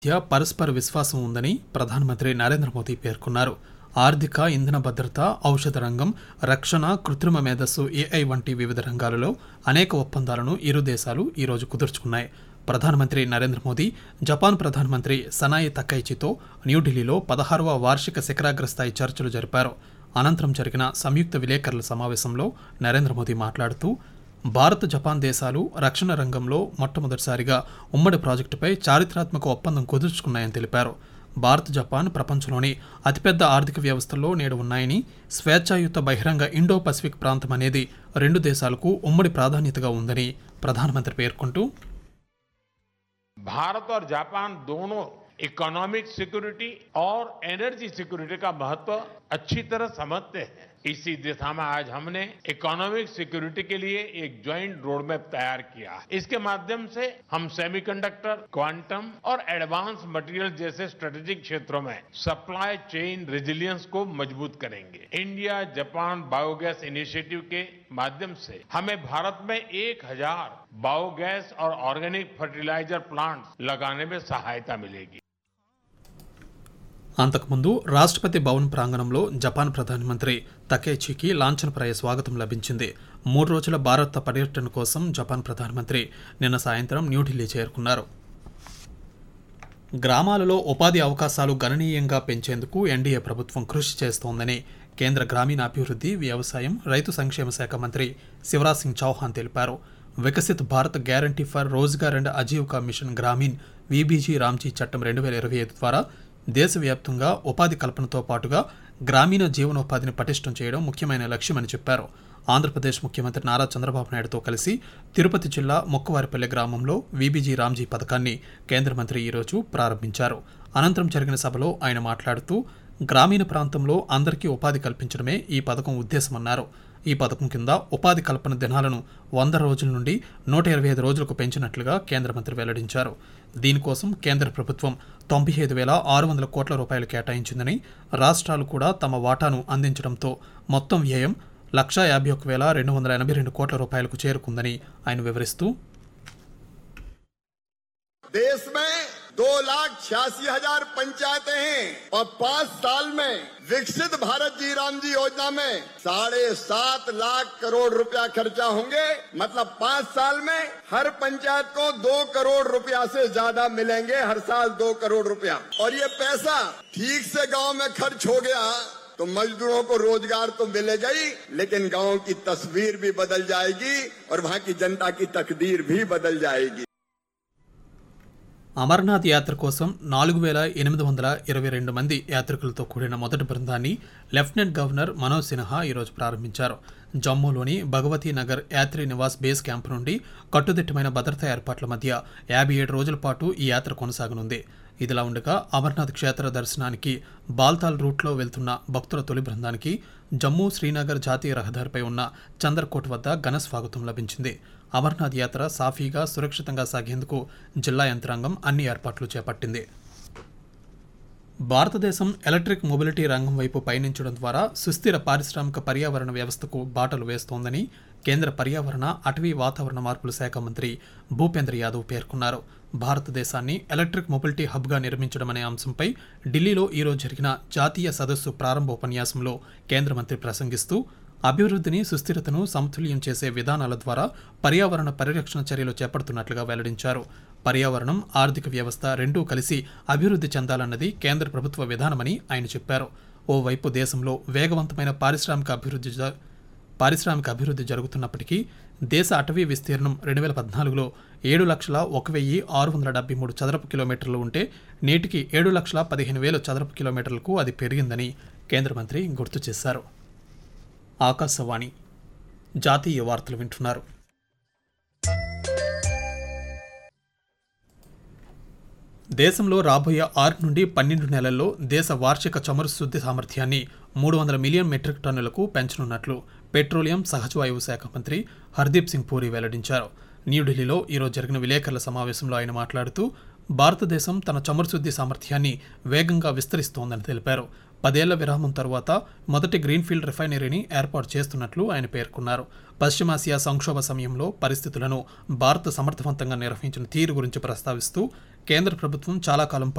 మధ్య పరస్పర విశ్వాసం ఉందని ప్రధానమంత్రి నరేంద్ర మోదీ పేర్కొన్నారు ఆర్థిక ఇంధన భద్రత ఔషధ రంగం రక్షణ కృత్రిమ మేధస్సు ఏఐ వంటి వివిధ రంగాలలో అనేక ఒప్పందాలను ఇరు దేశాలు ఈరోజు కుదుర్చుకున్నాయి ప్రధానమంత్రి నరేంద్ర మోదీ జపాన్ ప్రధానమంత్రి సనాయి తకైచితో న్యూఢిల్లీలో పదహారవ వార్షిక శిఖరాగ్ర స్థాయి చర్చలు జరిపారు అనంతరం జరిగిన సంయుక్త విలేకరుల సమావేశంలో నరేంద్ర మోదీ మాట్లాడుతూ భారత్ జపాన్ దేశాలు రక్షణ రంగంలో మొట్టమొదటిసారిగా ఉమ్మడి ప్రాజెక్టుపై చారిత్రాత్మక ఒప్పందం కుదుర్చుకున్నాయని తెలిపారు భారత్ జపాన్ ప్రపంచంలోని అతిపెద్ద ఆర్థిక వ్యవస్థల్లో నేడు ఉన్నాయని స్వేచ్ఛాయుత బహిరంగ ఇండో పసిఫిక్ ప్రాంతం అనేది రెండు దేశాలకు ఉమ్మడి ప్రాధాన్యతగా ఉందని ప్రధానమంత్రి పేర్కొంటూ भारत और जापान दोनों इकोनॉमिक सिक्योरिटी और एनर्जी सिक्योरिटी का महत्व अच्छी तरह समझते हैं इसी दिशा में आज हमने इकोनॉमिक सिक्योरिटी के लिए एक ज्वाइंट रोड मैप तैयार किया है इसके माध्यम से हम सेमीकंडक्टर क्वांटम और एडवांस मटेरियल जैसे स्ट्रेटेजिक क्षेत्रों में सप्लाई चेन रेजिलियंस को मजबूत करेंगे इंडिया जापान बायोगैस इनिशिएटिव के माध्यम से हमें भारत में एक हजार बायोगैस और ऑर्गेनिक फर्टिलाइजर प्लांट्स लगाने में सहायता मिलेगी అంతకుముందు రాష్ట్రపతి భవన్ ప్రాంగణంలో జపాన్ ప్రధానమంత్రి తకేచికి లాంఛనప్రాయ స్వాగతం లభించింది మూడు రోజుల భారత పర్యటన కోసం జపాన్ ప్రధానమంత్రి నిన్న సాయంత్రం న్యూఢిల్లీ చేరుకున్నారు గ్రామాలలో ఉపాధి అవకాశాలు గణనీయంగా పెంచేందుకు ఎన్డీఏ ప్రభుత్వం కృషి చేస్తోందని కేంద్ర గ్రామీణాభివృద్ధి వ్యవసాయం రైతు సంక్షేమ శాఖ మంత్రి శివరాజ్ సింగ్ చౌహాన్ తెలిపారు Viksit Bharat guarantee for Rozgar and Ajeevika mission Grameen VBG Ramji చట్టం రెండు వేల ఇరవై ఐదు ద్వారా దేశవ్యాప్తంగా ఉపాధి కల్పనతో పాటుగా గ్రామీణ జీవనోపాధిని పటిష్టం చేయడం ముఖ్యమైన లక్ష్యమని చెప్పారు ఆంధ్రప్రదేశ్ ముఖ్యమంత్రి నారా చంద్రబాబు నాయుడుతో కలిసి తిరుపతి జిల్లా మొక్కవారిపల్లె గ్రామంలో వీబీజీ రామ్జీ పథకాన్ని కేంద్ర మంత్రి ఈరోజు ప్రారంభించారు అనంతరం జరిగిన సభలో ఆయన మాట్లాడుతూ గ్రామీణ ప్రాంతంలో అందరికీ ఉపాధి కల్పించడమే ఈ పథకం ఉద్దేశమన్నారు ఈ పథకం కింద ఉపాధి కల్పన దినాలను వంద రోజుల నుండి నూట ఇరవై ఐదు రోజులకు పెంచినట్లుగా కేంద్ర మంత్రి వెల్లడించారు దీనికోసం కేంద్ర ప్రభుత్వం తొంభై ఐదు వేల ఆరు వందల కోట్ల రూపాయలు కేటాయించిందని రాష్ట్రాలు కూడా తమ వాటాను అందించడంతో మొత్తం వ్యయం లక్షా యాభై ఒక్క వేల రెండు వందల ఎనభై రెండు కోట్ల రూపాయలకు చేరుకుందని ఆయన వివరిస్తూ देश में दो लाख छियासी हजार पंचायतें हैं और पाँच साल में विकसित भारत जी राम जी योजना में साढ़े सात लाख करोड़ रुपया खर्चा होंगे मतलब पाँच साल में हर पंचायत को दो करोड़ रुपया से ज्यादा मिलेंगे हर साल दो करोड़ रुपया और ये पैसा ठीक से गांव में खर्च हो गया तो मजदूरों को रोजगार तो मिलेगा ही लेकिन गांव की तस्वीर भी बदल जाएगी और वहाँ की जनता की तकदीर भी बदल जाएगी అమర్నాథ్ యాత్ర కోసం నాలుగు వేల ఎనిమిది వందల ఇరవై రెండు మంది యాత్రికులతో కూడిన మొదటి బృందాన్ని లెఫ్టినెంట్ గవర్నర్ మనోజ్ సిన్హా ఈరోజు ప్రారంభించారు జమ్మూలోని భగవతీ నగర్ యాత్రి నివాస్ బేస్ క్యాంప్ నుండి కట్టుదిట్టమైన భద్రతా ఏర్పాట్ల మధ్య యాభై ఏడు రోజుల పాటు ఈ యాత్ర కొనసాగనుంది ఇదిలా ఉండగా అమర్నాథ్ క్షేత్ర దర్శనానికి బాల్తాల్ రూట్లో వెళ్తున్న భక్తుల తొలి బృందానికి జమ్మూ శ్రీనగర్ జాతీయ రహదారిపై ఉన్న చందర్కోట్ వద్ద ఘన స్వాగతం లభించింది అమర్నాథ్ యాత్ర సాఫీగా సురక్షితంగా సాగేందుకు జిల్లా యంత్రాంగం అన్ని ఏర్పాట్లు చేపట్టింది భారతదేశం ఎలక్ట్రిక్ మొబిలిటీ రంగం వైపు పయనించడం ద్వారా సుస్థిర పారిశ్రామిక పర్యావరణ వ్యవస్థకు బాటలు వేస్తోందని కేంద్ర పర్యావరణ అటవీ వాతావరణ మార్పుల శాఖ మంత్రి భూపేంద్ర యాదవ్ పేర్కొన్నారు భారతదేశాన్ని ఎలక్ట్రిక్ మొబిలిటీ హబ్గా నిర్మించడం అనే అంశంపై ఢిల్లీలో ఈరోజు జరిగిన జాతీయ సదస్సు ప్రారంభోపన్యాసంలో కేంద్ర మంత్రి ప్రసంగిస్తూ అభివృద్ధిని సుస్థిరతను సమతుల్యం చేసే విధానాల ద్వారా పర్యావరణ పరిరక్షణ చర్యలు చేపడుతున్నట్లుగా వెల్లడించారు పర్యావరణం ఆర్థిక వ్యవస్థ రెండూ కలిసి అభివృద్ధి చెందాలన్నది కేంద్ర ప్రభుత్వ విధానమని ఆయన చెప్పారు ఓవైపు దేశంలో వేగవంతమైన పారిశ్రామిక అభివృద్ధి జ- పారిశ్రామిక అభివృద్ధి జరుగుతున్నప్పటికీ దేశ అటవీ విస్తీర్ణం రెండు వేల పద్నాలుగులో ఏడు లక్షల ఒక వెయ్యి ఆరు వందల డెబ్బై మూడు చదరపు కిలోమీటర్లు ఉంటే నేటికి ఏడు లక్షల పదిహేను వేల చదరపు కిలోమీటర్లకు అది పెరిగిందని కేంద్ర మంత్రి గుర్తు చేశారు ఆకాశవాణి జాతీయ వార్తలు వింటున్నారు దేశంలో రాబోయే ఆరు నుండి పన్నెండు నెలల్లో దేశ వార్షిక చమురు శుద్ధి సామర్థ్యాన్ని మూడు వందల మిలియన్ మెట్రిక్ టన్నులకు పెంచనున్నట్లు పెట్రోలియం సహజవాయువు శాఖ మంత్రి హర్దీప్ సింగ్ పూరి వెల్లడించారు న్యూఢిల్లీలో ఈరోజు జరిగిన విలేకరుల సమావేశంలో ఆయన మాట్లాడుతూ భారతదేశం తన చమురు శుద్ధి సామర్థ్యాన్ని వేగంగా విస్తరిస్తోందని తెలిపారు పదేళ్ల విరామం తర్వాత మొదటి గ్రీన్ఫీల్డ్ రిఫైనరీని ఏర్పాటు చేస్తున్నట్లు ఆయన పేర్కొన్నారు పశ్చిమాసియా సంక్షోభ సమయంలో పరిస్థితులను భారత్ సమర్థవంతంగా నిర్వహించిన తీరు గురించి ప్రస్తావిస్తూ కేంద్ర ప్రభుత్వం చాలా కాలం